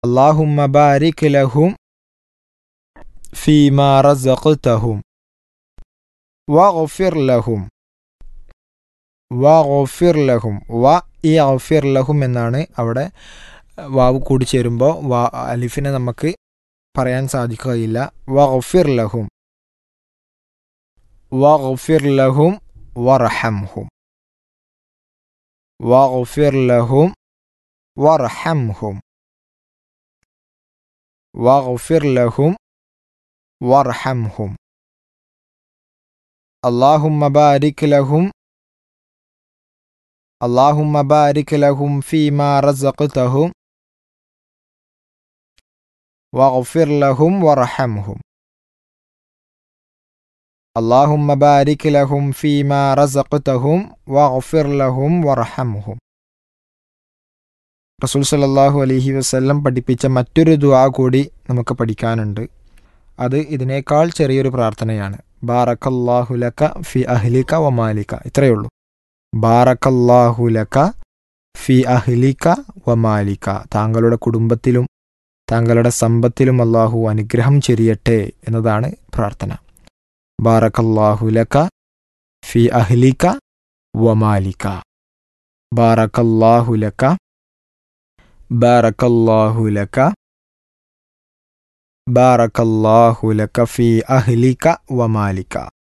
اللهم بارك لهم فيما رزقتهم واغفر لهم വാഗോഫിർ ലഹും വ ഈ ഗഫിർ ലഹും എന്നാണ് അവിടെ വാവ് കൂടി ചേരുമ്പോൾ വാ അലിഫിനെ നമുക്ക് പറയാൻ സാധിക്കുകയില്ല വഗഫിർ ലഹും വഗഫിർ ലഹും വറഹംഹും വഗഫിർ ലഹും വറഹംഹും വഗഫിർ ലഹും വറഹംഹും اللهم بارك لهم اللهم بارك لهم فيما رزقتهم واغفر لهم وارحمهم اللهم بارك لهم فيما رزقتهم واغفر لهم وارحمهم റസൂൽ സല്ലല്ലാഹു അലൈഹി വസല്ലം പഠിപ്പിച്ച മറ്റൊരു ദുആ കൂടി നമുക്ക് പഠിക്കാനുണ്ട് അത് ഇതിനേക്കാൾ ചെറിയൊരു പ്രാർത്ഥനയാണ് ബാറക്കല്ലാഹു ലക ഫി അഹ്ലിക വമാലിക ഇത്രയേ ഉള്ളൂ ബാറക്കല്ലാഹു ലക ഫി അഹ്ലിക വമാലിക താങ്കളുടെ കുടുംബത്തിലും താങ്കളുടെ സമ്പത്തിലും അള്ളാഹു അനുഗ്രഹം ചെരിയട്ടെ എന്നതാണ് പ്രാർത്ഥന ബാറക്കല്ലാഹു ലക ഫി അഹ്ലിക വമാലിക ബാറക്കല്ലാഹു ലക ബാറക്കല്ലാഹു ലക ബാറക്കല്ലാഹു ലക ഫി അഹ്ലിക വമാലിക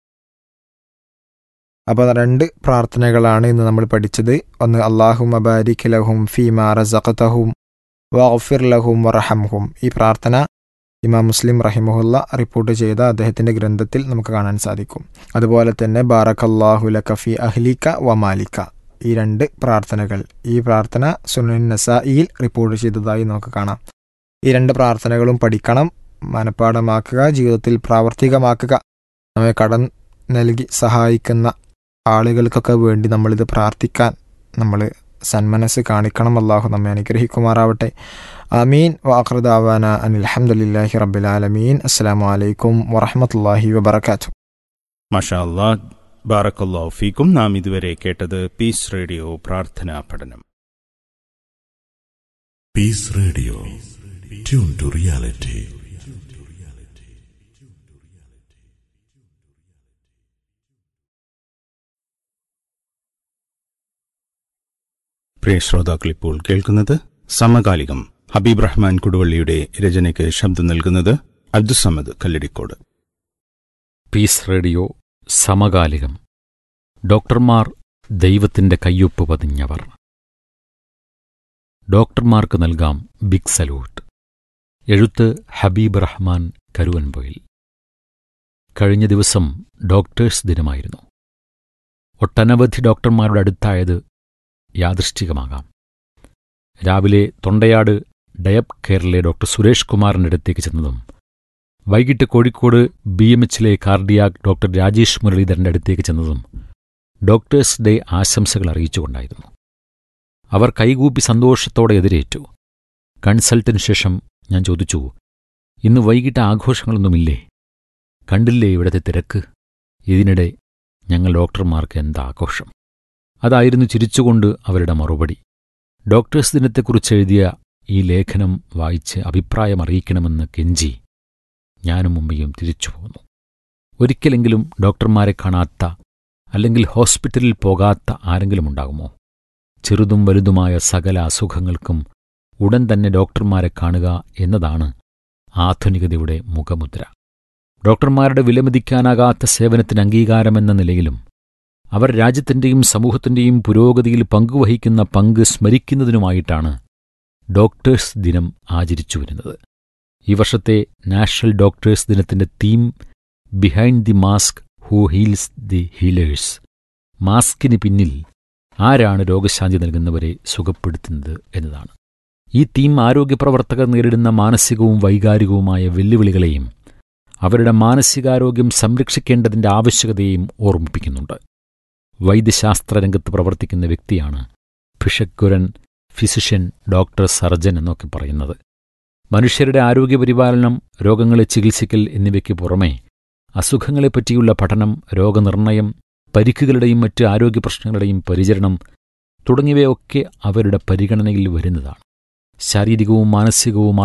അപ്പോൾ രണ്ട് പ്രാർത്ഥനകളാണ് ഇന്ന് നമ്മൾ പഠിച്ചത് ഒന്ന് അള്ളാഹു മബാരിക് ലഹും ഫി മാ റസഖതഹും വഗ്ഫിർ ലഹും വറഹംഹും ഈ പ്രാർത്ഥന ഇമാം മുസ്ലിം റഹിമഹുല്ല റിപ്പോർട്ട് ചെയ്ത അദ്ദേഹത്തിൻ്റെ ഗ്രന്ഥത്തിൽ നമുക്ക് കാണാൻ സാധിക്കും അതുപോലെ തന്നെ ബാറക്കല്ലാഹു ലക ഫി അഹ്ലിക വമാലിക ഈ രണ്ട് പ്രാർത്ഥനകൾ ഈ പ്രാർത്ഥന സുനൻ നസായിയിൽ റിപ്പോർട്ട് ചെയ്തതായി നമുക്ക് കാണാം ഈ രണ്ട് പ്രാർത്ഥനകളും പഠിക്കണം മനഃപ്പാടമാക്കുക ജീവിതത്തിൽ പ്രാവർത്തികമാക്കുക നമ്മെ കടം നൽകി സഹായിക്കുന്ന ആളുകൾക്കൊക്കെ വേണ്ടി നമ്മളിത് പ്രാർത്ഥിക്കാൻ നമ്മൾ സന്മനസ് കാണിക്കണം അള്ളാഹു നമ്മെ അനുഗ്രഹിക്കുമാറാവട്ടെ അമീൻ വാഖൃദാവാന അനിൽഹമുല്ലാഹി റബ്ബിലാലമീൻ അസ്സാം വലൈക്കും വറഹമത്തല്ലാഹി വബർക്കാത്തു മഷാ അല്ലാ ബാറക്കല്ലാഹു ഫീക്കും നാം ഇതുവരെ കേട്ടത് പീസ് റേഡിയോ പ്രാർത്ഥനാ പഠനം Peace Radio. Tune to reality. പ്രിയ ശ്രോതാക്കൾ ഇപ്പോൾ കേൾക്കുന്നത് സമകാലികം ഹബീബ് റഹ്മാൻ കുടുവള്ളിയുടെ രചനയ്ക്ക് ശബ്ദം നൽകുന്നത് അബ്ദുസമദ് കല്ലടിക്കോട് പീസ് റേഡിയോ സമകാലികം ഡോക്ടർമാർ ദൈവത്തിന്റെ കയ്യൊപ്പ് പതിഞ്ഞവർ ഡോക്ടർമാർക്ക് നൽകാം ബിഗ് സല്യൂട്ട് എഴുത്ത് ഹബീബ് റഹ്മാൻ കരുവൻപൊയിൽ കഴിഞ്ഞ ദിവസം ഡോക്ടേഴ്സ് ദിനമായിരുന്നു ഒട്ടനവധി ഡോക്ടർമാരുടെ അടുത്തായത് യാദൃശ്ചികമാകാം രാവിലെ തൊണ്ടയാട് ഡയബ് കെയറിലെ ഡോക്ടർ സുരേഷ് കുമാറിന്റെ അടുത്തേക്ക് ചെന്നതും വൈകിട്ട് കോഴിക്കോട് ബി എം എച്ചിലെ കാർഡിയാക് ഡോക്ടർ രാജേഷ് മുരളീധരന്റെ അടുത്തേക്ക് ചെന്നതും ഡോക്ടേഴ്സ് ഡേ ആശംസകൾ അറിയിച്ചുകൊണ്ടായിരുന്നു അവർ കൈകൂപ്പി സന്തോഷത്തോടെ എതിരേറ്റു കൺസൾട്ടിന് ശേഷം ഞാൻ ചോദിച്ചു ഇന്ന് വൈകിട്ട് ആഘോഷങ്ങളൊന്നുമില്ലേ കണ്ടില്ലേ ഇവിടത്തെ തിരക്ക് ഇതിനിടെ ഞങ്ങൾ ഡോക്ടർമാർക്ക് എന്താ ആഘോഷം അതായിരുന്നു ചിരിച്ചുകൊണ്ട് അവരുടെ മറുപടി ഡോക്ടേഴ്സ് ദിനത്തെക്കുറിച്ച് എഴുതിയ ഈ ലേഖനം വായിച്ച് അഭിപ്രായം അറിയിക്കണമെന്ന് കെഞ്ചി ഞാനും ഉമ്മയും തിരിച്ചു പോന്നു ഒരിക്കലെങ്കിലും ഡോക്ടർമാരെ കാണാത്ത അല്ലെങ്കിൽ ഹോസ്പിറ്റലിൽ പോകാത്ത ആരെങ്കിലും ഉണ്ടാകുമോ ചെറുതും വലുതുമായ സകല അസുഖങ്ങൾക്കും ഉടൻ തന്നെ ഡോക്ടർമാരെ കാണുക എന്നതാണ് ആധുനികതയുടെ മുഖമുദ്ര ഡോക്ടർമാരുടെ വിലമതിക്കാനാകാത്ത സേവനത്തിന് അംഗീകാരമെന്ന നിലയിലും അവർ രാജ്യത്തിന്റെയും സമൂഹത്തിന്റെയും പുരോഗതിയിൽ പങ്കുവഹിക്കുന്ന പങ്ക് സ്മരിക്കുന്നതിനുമായിട്ടാണ് ഡോക്ടേഴ്സ് ദിനം ആചരിച്ചു വരുന്നത് ഈ വർഷത്തെ നാഷണൽ ഡോക്ടേഴ്സ് ദിനത്തിന്റെ theme behind the mask who heals the healers മാസ്കിന് പിന്നിൽ ആരാണ് രോഗശാന്തി നൽകുന്നവരെ സുഖപ്പെടുത്തുന്നത് എന്നതാണ് ഈ തീം ആരോഗ്യപ്രവർത്തകർ നേരിടുന്ന മാനസികവും വൈകാരികവുമായ വെല്ലുവിളികളെയും അവരുടെ മാനസികാരോഗ്യം സംരക്ഷിക്കേണ്ടതിന്റെ ആവശ്യകതയെയും ഓർമ്മിപ്പിക്കുന്നുണ്ട് വൈദ്യശാസ്ത്ര രംഗത്ത് പ്രവർത്തിക്കുന്ന വ്യക്തിയാണ് ഭിഷക്കുരൻ ഫിസിഷ്യൻ ഡോക്ടർ സർജൻ എന്നൊക്കെ പറയുന്നത് മനുഷ്യരുടെ ആരോഗ്യപരിപാലനം രോഗങ്ങളെ ചികിത്സിക്കൽ എന്നിവയ്ക്ക് പുറമെ അസുഖങ്ങളെപ്പറ്റിയുള്ള പഠനം രോഗനിർണയം പരിക്കുകളുടെയും മറ്റ് ആരോഗ്യ പ്രശ്നങ്ങളുടെയും പരിചരണം തുടങ്ങിയവയൊക്കെ അവരുടെ പരിഗണനയിൽ വരുന്നതാണ് ശാരീരികവും മാനസികവും